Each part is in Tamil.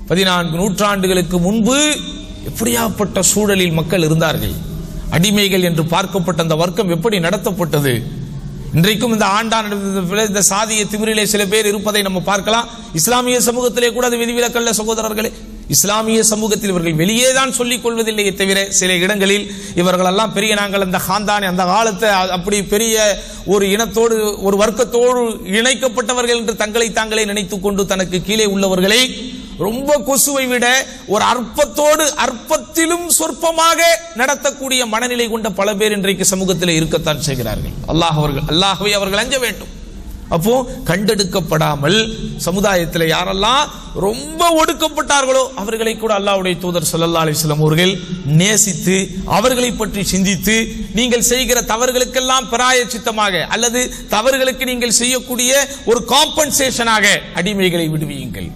பதினான்கு நூற்றாண்டுகளுக்கு முன்பு எப்படியாப்பட்ட சூழலில் மக்கள் இருந்தார்கள் அடிமைகள் என்று பார்க்கப்பட்ட அந்த வர்க்கம் எப்படி நடத்தப்பட்டது இன்றைக்கும் இந்த ஆண்டான் இந்த சாதிய திமிரிலே சில பேர் இருப்பதை நம்ம பார்க்கலாம் இஸ்லாமிய சமூகத்திலே கூட அது விதிவிலக்கல்ல சகோதரர்களே இஸ்லாமிய சமூகத்தில் இவர்கள் வெளியே தான் சொல்லிக் கொள்வதில்லையே தவிர சில இடங்களில் இவர்கள் எல்லாம் பெரிய நாங்கள் அந்த காந்தானே அந்த காலத்தை அ- அப்படி பெரிய ஒரு இனத்தோடு ஒரு வர்க்கத்தோடு இணைக்கப்பட்டவர்கள் என்று தங்களை தாங்களே நினைத்துக் கொண்டு தனக்கு கீழே உள்ளவர்களை ரொம்ப கொசுவை விட ஒரு அற்பத்தோடு அற்பத்திலும் சொற்பமாக நடத்தக்கூடிய மனநிலை கொண்ட பல பேர் இன்றைக்கு சமூகத்தில் இருக்கத்தான் செய்கிறார்கள் அல்லாஹ் அவர்கள் அல்லாஹ்வை அவர்கள் அஞ்ச வேண்டும் அப்போ கண்டெடுக்கப்படாமல் சமுதாயத்தில் யாரெல்லாம் ரொம்ப ஒடுக்கப்பட்டார்களோ அவர்களை கூட அல்லாஹ்வுடைய தூதர் ஸல்லல்லாஹு அலைஹி வஸல்லம் அவர்கள் நேசித்து அவர்களை பற்றி சிந்தித்து நீங்கள் செய்கிற தவறுகளுக்கெல்லாம் பிராயச்சித்தமாக அல்லது தவறுகளுக்கு நீங்கள் செய்யக்கூடிய ஒரு காம்பன்சேஷனாக அடிமைகளை விடுவியுங்கள்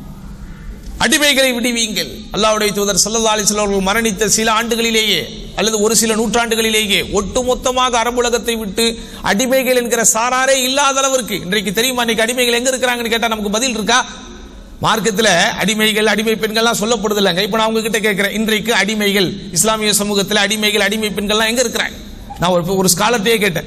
அடிமைகளை விடுவீங்கள் அல்லாஹ்வுடைய தூதர் ஸல்லல்லாஹு அலைஹி வஸல்லம் அவர்கள் மரணித்த சில ஆண்டுகளிலேயே அல்லது ஒரு சில நூற்றாண்டுகளிலேயே ஒட்டுமொத்தமாக அரபுலகத்தை விட்டு அடிமைகள் என்கிற சாராரே இல்லாத அளவிற்கு இன்றைக்கு தெரியுமா இன்னைக்கு அடிமைகள் எங்க இருக்கிறாங்கன்னு கேட்டா நமக்கு பதில் இருக்கா மார்க்கத்தில் அடிமைகள் அடிமை பெண்கள்லாம் சொல்லப்படுது இல்லைங்க இப்போ நான் உங்ககிட்ட கேட்கிறேன் இன்றைக்கு அடிமைகள் இஸ்லாமிய சமூகத்தில் அடிமைகள் அடிமை பெண்கள்லாம் எங்க இருக்கிறாங்க நான் ஒரு ஒரு ஸ்காலர்ட்டே கேட்டேன்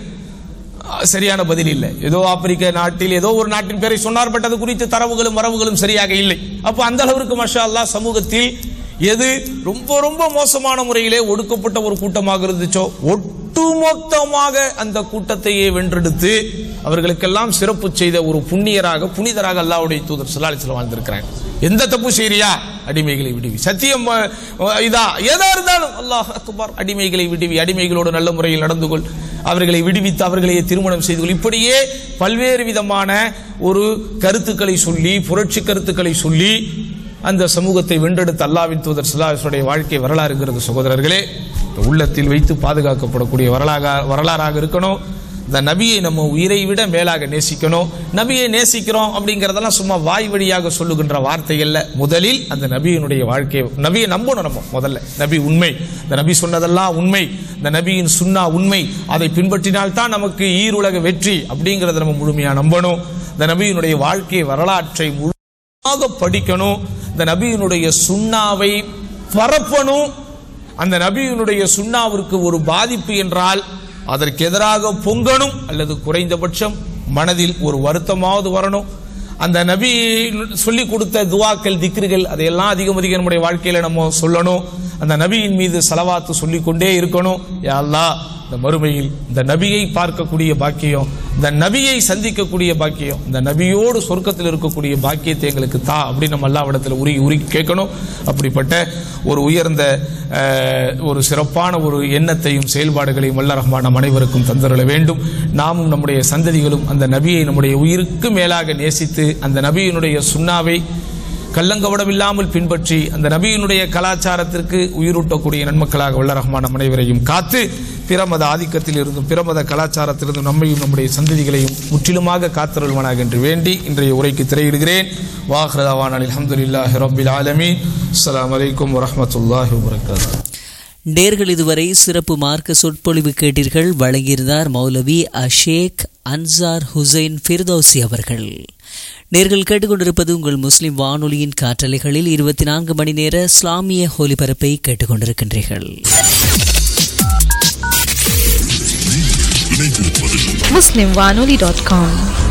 அஹ் சரியான பதில் இல்லை ஏதோ ஆப்பிரிக்க நாட்டில் ஏதோ ஒரு நாட்டின் பேரை சொன்னார் பட் அது குறித்து தரவுகளும் வரவுகளும் சரியாக இல்லை அப்போ அந்த அளவிற்கு மஷா அல்லாஹ் சமூகத்தில் எது ரொம்ப ரொம்ப மோசமான முறையிலே ஒடுக்கப்பட்ட ஒரு கூட்டமாக இருந்துச்சோ ஒட்டுமொத்தமாக அந்த கூட்டத்தையே வென்றெடுத்து அவர்களுக்கெல்லாம் சிறப்பு செய்த ஒரு புண்ணியராக புனிதராக அல்லாஹ்வுடைய தூதர் சுல்லாலிசில் வாழ்ந்திருக்கிறாங்க எந்த தப்பு செய்றியா அடிமைகளை விடுவி சத்தியம் அஹ், இதா எதா இருந்தாலும் அல்லாஹ் அக்பர் அடிமைகளை விடுவி அடிமைகளோடு நல்ல முறையில் நடந்து கொள் அவர்களை விடுவித்து அவர்களையே திருமணம் செய்து கொள் இப்படியே பல்வேறு விதமான ஒரு கருத்துக்களை சொல்லி புரட்சி கருத்துக்களை சொல்லி அந்த சமூகத்தை வென்றெடுத்த அல்லாவின் தூதர் சிலாசுடைய வாழ்க்கை வரலாறுங்கிறது சகோதரர்களே இந்த உள்ளத்தில் வைத்து பாதுகாக்கப்படக்கூடிய வரலாக வரலாறாக இருக்கணும் இந்த நபியை நம்ம உயிரை விட மேலாக நேசிக்கணும் நபியை நேசிக்கிறோம் அப்படிங்கறதெல்லாம் சும்மா வாய் வழியாக சொல்லுகின்ற வார்த்தைகள்ல முதலில் அந்த நபியினுடைய வாழ்க்கை நபியை நம்பணும் நம்ம முதல்ல நபி உண்மை இந்த நபி சொன்னதெல்லாம் உண்மை இந்த நபியின் சுன்னா உண்மை அதை பின்பற்றினால் தான் நமக்கு ஈருலக வெற்றி அப்படிங்கறத நம்ம முழுமையா நம்பணும் இந்த நபியினுடைய வாழ்க்கை வரலாற்றை முழுமையாக படிக்கணும் இந்த நபியினுடைய சுண்ணாவை பரப்பணும் அந்த நபியினுடைய சுண்ணாவிற்கு ஒரு பாதிப்பு என்றால் அதற்கு எதிராக பொங்கணும் அல்லது குறைந்தபட்சம் மனதில் ஒரு வருத்தமாவது வரணும் அந்த நபி சொல்லி கொடுத்த துவாக்கள் திக்ருகள் அதையெல்லாம் அதிகம் அதிகம் நம்முடைய வாழ்க்கையில நம்ம சொல்லணும் அந்த நபியின் மீது செலவாத்து சொல்லிக்கொண்டே இருக்கணும் யா அல்லாஹ் இந்த மறுமையில் இந்த நபியை பார்க்கக்கூடிய பாக்கியம் இந்த நபியை சந்திக்கக்கூடிய பாக்கியம் இந்த நபியோடு சொர்க்கத்தில் இருக்கக்கூடிய பாக்கியத்தை எங்களுக்கு தா அப்படின்னு நம்ம அல்லாவிடத்தில் உருகி உருகி கேட்கணும் அப்படிப்பட்ட ஒரு உயர்ந்த அஹ், ஒரு சிறப்பான ஒரு எண்ணத்தையும் செயல்பாடுகளையும் வல்ல ரஹ்மான் நம் அனைவருக்கும் தந்தருள வேண்டும் நாமும் நம்முடைய சந்ததிகளும் அந்த நபியை நம்முடைய உயிருக்கு மேலாக நேசித்து அந்த நபியினுடைய சுண்ணாவை கள்ளங்கவடமில்லாமல் பின்பற்றி அந்த நபியினுடைய கலாச்சாரத்திற்கு உயிரூட்டக்கூடிய நன்மக்களாக வல்ல ரஹ்மான் நம் அனைவரையும் காத்து பிரமத ஆதிக்கத்தில் இருந்தும் பிரமத கலாச்சாரத்திலிருந்தும் நம்மையும் நம்முடைய சந்ததிகளையும் முற்றிலுமாக காத்தருள்வனாக என்று வேண்டி இன்றைய உரைக்கு திரையிடுகிறேன் வாஹ்ரதாவான் அல்ஹம்துலில்லாஹி ரப்பில் ஆலமீன் அஸ்ஸலாமு அலைக்கும் வரஹ்மத்துல்லாஹி வபரகாத்துஹு நேர்கள் இதுவரை சிறப்பு மார்க்க சொற்பொழிவு கேட்டீர்கள் வழங்கியிருந்தார் மௌலவி அஷேக் அன்சார் ஹுசைன் ஃபிர்தௌசி அவர்கள் நேர்கள் கேட்டுக்கொண்டிருப்பது உங்கள் முஸ்லிம் வானொலியின் காற்றலைகளில் இருபத்தி நான்கு மணி நேர இஸ்லாமிய ஒலிபரப்பை கேட்டுக்கொண்டிருக்கின்றீர்கள் muslimwanoli.com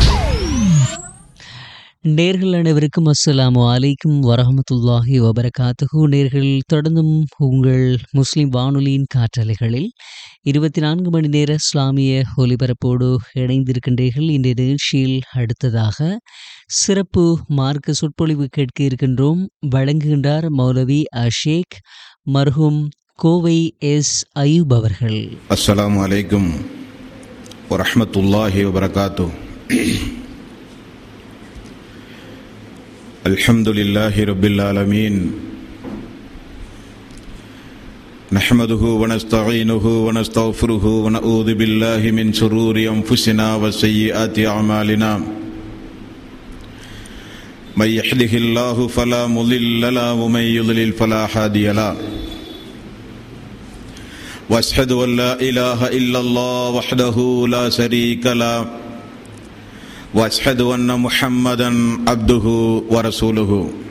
நேர்கள் அனைவருக்கும் அஸ்ஸலாமு அலைக்கும் வரஹமத்துல்லாஹி வபரகாத்துஹு நேர்கள் தொடர்ந்தும் உங்கள் முஸ்லிம் வானொலியின் காற்றலைகளில் இருபத்தி நான்கு மணி நேர இஸ்லாமிய ஒலிபரப்போடு இணைந்திருக்கின்றீர்கள் இன்றைய நிகழ்ச்சியில் அடுத்ததாக சிறப்பு மார்க்க சொற்பொழிவு கேட்க இருக்கின்றோம் வழங்குகின்றார் மௌலவி அஷேக் மர்ஹூம் கோவை எஸ் அயூப் அவர்கள் السلام عليكم ورحمة الله وبركاته الحمد لله رب العالمين نحمده ونستعينه ونستغفره ونعوذ بالله من شرور أنفسنا وسيئات أعمالنا من يحده الله فلا مضل له ومن يضلل فلا هادي له واشهد ان لا اله الا الله وحده لا شريك له واشهد ان محمدا عبده ورسوله